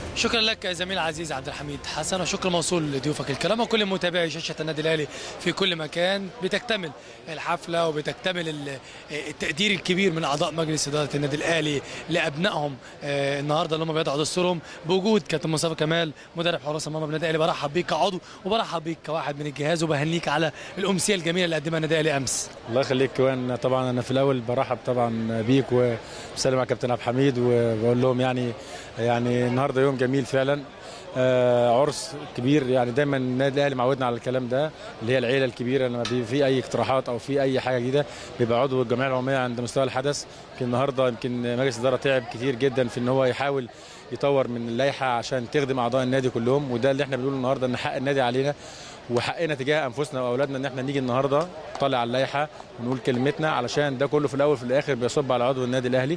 شكرا لك زميل عزيز عبد الحميد حسن وشكر موصول لضيوفك الكرام وكل متابعي شاشه النادي الاهلي في كل مكان بتكتمل الحفله وبتكتمل ال- التقدير الكبير من اعضاء مجلس اداره النادي الاهلي لابنائهم آه، النهارده اللي هم بيضعوا دستورهم بوجود كابتن مصطفى كمال مدرب حراس المرمى بالنادي الاهلي برحب بيك كعضو وبرحب بيك كواحد من الجهاز وبهنيك على الامسيه الجميله اللي قدمها النادي الاهلي امس الله يخليك كمان طبعا انا في الاول برحب طبعا بيك وبسلم على كابتن عبد الحميد وبقول لهم يعني يعني النهارده يوم جميل فعلا آه عرس كبير يعني دايما النادي الاهلي معودنا على الكلام ده اللي هي العيله الكبيره لما بي- في اي اقتراحات او في اي حاجه جديده بيبقى عضو الجمعيه العموميه عند مستوى الحدث يمكن النهارده يمكن مجلس الاداره تعب كتير جدا في ان هو يحاول يطور من اللائحه عشان تخدم اعضاء النادي كلهم وده اللي احنا بنقوله النهارده ان حق النادي علينا وحقنا تجاه انفسنا واولادنا ان احنا نيجي النهارده نطلع على اللائحه ونقول كلمتنا علشان ده كله في الاول وفي الاخر بيصب على عضو النادي الاهلي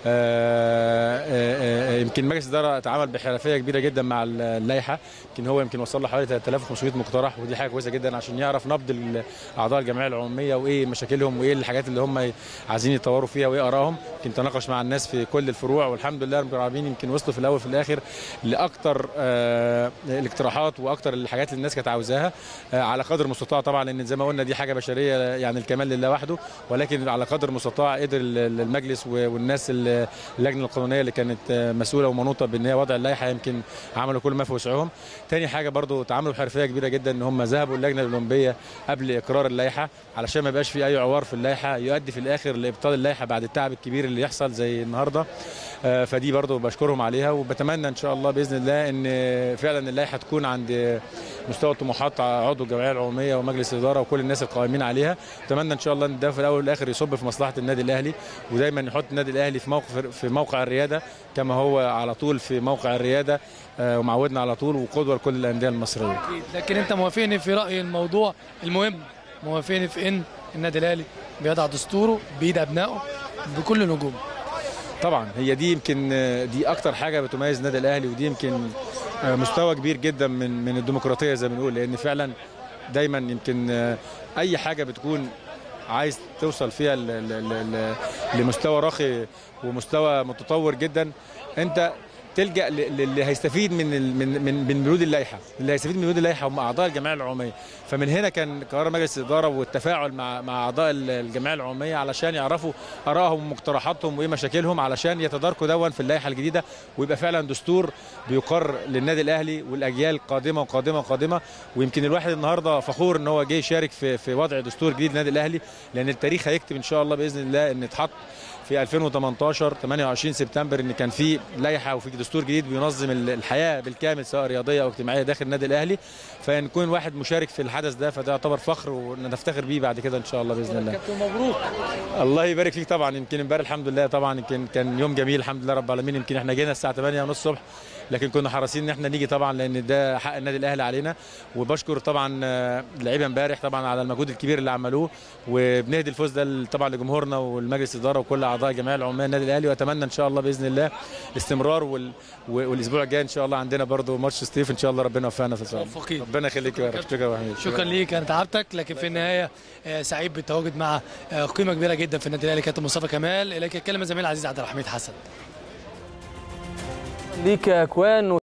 آه، آه، آه، يمكن مجلس الاداره اتعامل بحرفيه كبيره جدا مع اللائحه يمكن هو يمكن وصل له حوالي 3500 مقترح ودي حاجه كويسه جدا عشان يعرف نبض ال- اعضاء الجمعيه العموميه وايه مشاكلهم وايه الحاجات اللي هم عايزين يطوروا فيها وايه ارائهم يمكن تناقش مع الناس في كل الفروع والحمد لله رب العالمين يمكن وصلوا في الاول وفي الاخر لاكثر آه، الاقتراحات واكثر الحاجات اللي الناس كانت عاوزاها آه، على قدر المستطاع طبعا لان زي ما قلنا دي حاجه بشريه يعني الكمال لله وحده ولكن على قدر المستطاع قدر ال- ال- المجلس و- والناس ال- اللجنه القانونيه اللي كانت آه، مسؤوله ومنوطه بان هي وضع اللائحه يمكن عملوا كل ما في وسعهم تاني حاجه برضو تعاملوا بحرفيه كبيره جدا ان هم ذهبوا اللجنه الاولمبيه قبل اقرار اللائحه علشان ما يبقاش في اي عوار في اللائحه يؤدي في الاخر لابطال اللائحه بعد التعب الكبير اللي يحصل زي النهارده آه، فدي برضو بشكرهم عليها وبتمنى ان شاء الله باذن الله ان فعلا اللائحه تكون عند مستوى طموحات عضو الجمعيه العموميه ومجلس الاداره وكل الناس القائمين عليها اتمنى ان شاء الله ان ده في الاول والاخر يصب في مصلحه النادي الاهلي ودايما يحط النادي الاهلي في موقف في موقع الرياده كما هو على طول في موقع الرياده آه، ومعودنا على طول وقدوه لكل الانديه المصريه أكيد. لكن انت موافقني في راي الموضوع المهم موافقني في ان النادي الاهلي بيضع دستوره بايد ابنائه بكل نجومه طبعا هي دي يمكن آه، دي اكتر حاجه بتميز النادي الاهلي ودي يمكن آه، مستوى كبير جدا من من الديمقراطيه زي ما بنقول لان فعلا دايما يمكن آه، اي حاجه بتكون عايز توصل فيها ل- ل- ل- ل- لمستوى راقي ومستوى متطور جدا انت تلجا ل- للي هيستفيد من ال- من من من بنود اللائحه اللي هيستفيد من بنود اللائحه هم اعضاء الجمعيه العموميه فمن هنا كان قرار مجلس الاداره والتفاعل مع مع اعضاء ال- الجمعيه العموميه علشان يعرفوا ارائهم ومقترحاتهم وايه مشاكلهم علشان يتداركوا دون في اللائحه الجديده ويبقى فعلا دستور بيقر للنادي الاهلي والاجيال قادمه وقادمه وقادمه ويمكن الواحد النهارده فخور ان هو جه يشارك في في وضع دستور جديد للنادي الاهلي لان التاريخ هيكتب ان شاء الله باذن الله ان اتحط في 2018 28 سبتمبر ان كان في لائحه وفي دستور جديد بينظم ال- الحياه بالكامل سواء رياضيه او اجتماعيه داخل النادي الاهلي فنكون واحد مشارك في الحدث ده فده يعتبر فخر ونفتخر بيه بعد كده ان شاء الله باذن الله كابتن مبروك الله يبارك فيك طبعا يمكن امبارح الحمد لله طبعا يمكن كان يوم جميل الحمد لله رب العالمين يمكن احنا جينا الساعه 8 ونص الصبح لكن كنا حريصين ان احنا نيجي طبعا لان ده حق النادي الاهلي علينا وبشكر طبعا آه، اللعيبه امبارح طبعا على المجهود الكبير اللي عملوه وبنهدي الفوز ده ل- طبعا لجمهورنا والمجلس الاداره وكل اعضاء الجمعيه العموميه النادي الاهلي واتمنى ان شاء الله باذن الله استمرار وال... والاسبوع الجاي ان شاء الله عندنا برضو ماتش ستيف ان شاء الله ربنا يوفقنا في الصالح موفقين. ربنا يخليك يا رب شكرا يا حميد شكرا ليك انا تعبتك لكن في النهايه آه، سعيد بالتواجد مع آه، قيمه كبيره جدا في النادي الاهلي كابتن مصطفى كمال اليك الكلمه زميل العزيز عبد الحميد حسن ليك يا كوان